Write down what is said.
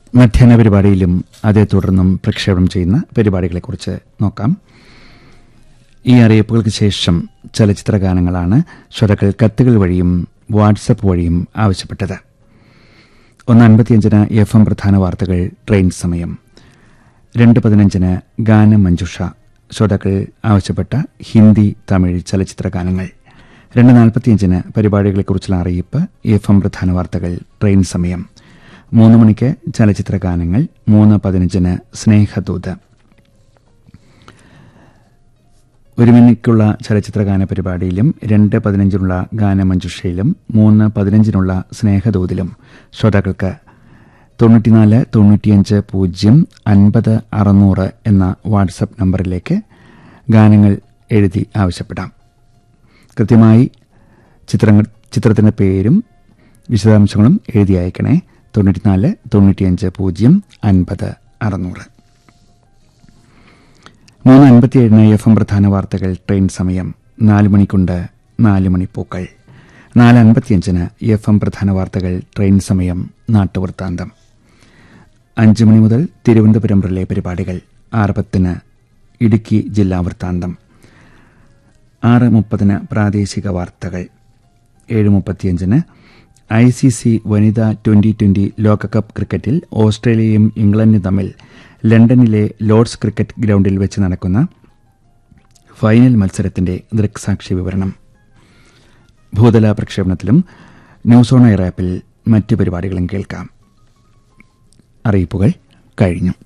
മധ്യാഹ്ന പരിപാടിയിലും അതേ തുടർന്നും പ്രക്ഷേപണം ചെയ്യുന്ന പരിപാടികളെക്കുറിച്ച് നോക്കാം ഈ അറിയിപ്പുകൾക്ക് ശേഷം ചലച്ചിത്ര ഗാനങ്ങളാണ് ശ്രോതാക്കൾ കത്തുകൾ വഴിയും വാട്സപ്പ് വഴിയും ആവശ്യപ്പെട്ടത് ഒന്ന് അൻപത്തിയഞ്ചിന് എഫ് എം പ്രധാന വാർത്തകൾ ട്രെയിൻ സമയം രണ്ട് പതിനഞ്ചിന് ഗാനമഞ്ജുഷ ശ്രോതാക്കൾ ആവശ്യപ്പെട്ട ഹിന്ദി തമിഴ് ചലച്ചിത്ര ഗാനങ്ങൾ രണ്ട് നാൽപ്പത്തിയഞ്ചിന് പരിപാടികളെക്കുറിച്ചുള്ള അറിയിപ്പ് എഫ് എം പ്രധാന വാർത്തകൾ ട്രെയിൻ സമയം മൂന്ന് മണിക്ക് ചലച്ചിത്ര ഗാനങ്ങൾ മൂന്ന് പതിനഞ്ചിന് സ്നേഹദൂത് ഒരു മണിക്കുള്ള ചലച്ചിത്ര ഗാന പരിപാടിയിലും രണ്ട് പതിനഞ്ചിനുള്ള ഗാനമഞ്ജുഷയിലും മൂന്ന് പതിനഞ്ചിനുള്ള സ്നേഹദൂതിലും ശ്രോതാക്കൾക്ക് തൊണ്ണൂറ്റിനാല് തൊണ്ണൂറ്റിയഞ്ച് പൂജ്യം അൻപത് അറുന്നൂറ് എന്ന വാട്സപ്പ് നമ്പറിലേക്ക് ഗാനങ്ങൾ എഴുതി ആവശ്യപ്പെടാം കൃത്യമായി ചിത്രങ്ങൾ ചിത്രത്തിന്റെ പേരും വിശദാംശങ്ങളും എഴുതി അയക്കണേ തൊണ്ണൂറ്റിനാല് തൊണ്ണൂറ്റിയഞ്ച് പൂജ്യം അൻപത് അറുന്നൂറ് മൂന്ന് അൻപത്തിയേഴിന് എഫ് എം പ്രധാന വാർത്തകൾ ട്രെയിൻ സമയം നാല് മണിക്കുണ്ട് നാല് മണിപ്പൂക്കൾ നാല് അൻപത്തിയഞ്ചിന് എഫ് എം പ്രധാന വാർത്തകൾ ട്രെയിൻ സമയം നാട്ടുവൃത്താന്തം അഞ്ച് മണി മുതൽ തിരുവനന്തപുരം റിലേ പരിപാടികൾ ആറ് പത്തിന് ഇടുക്കി ജില്ലാ വൃത്താന്തം ആറ് മുപ്പതിന് പ്രാദേശിക വാർത്തകൾ ഏഴ് മുപ്പത്തിയഞ്ചിന് ഐ സി സി വനിതാ ട്വന്റി ട്വന്റി ലോകകപ്പ് ക്രിക്കറ്റിൽ ഓസ്ട്രേലിയയും ഇംഗ്ലണ്ടും തമ്മിൽ ലണ്ടനിലെ ലോർഡ്സ് ക്രിക്കറ്റ് ഗ്രൗണ്ടിൽ വെച്ച് നടക്കുന്ന ഫൈനൽ മത്സരത്തിന്റെ ദൃക്സാക്ഷി വിവരണം ഭൂതല പ്രക്ഷേപണത്തിലും ന്യൂസ് ഓൺ എയർ ആപ്പിൽ മറ്റ് പരിപാടികളും കേൾക്കാം അറിയിപ്പുകൾ കഴിഞ്ഞു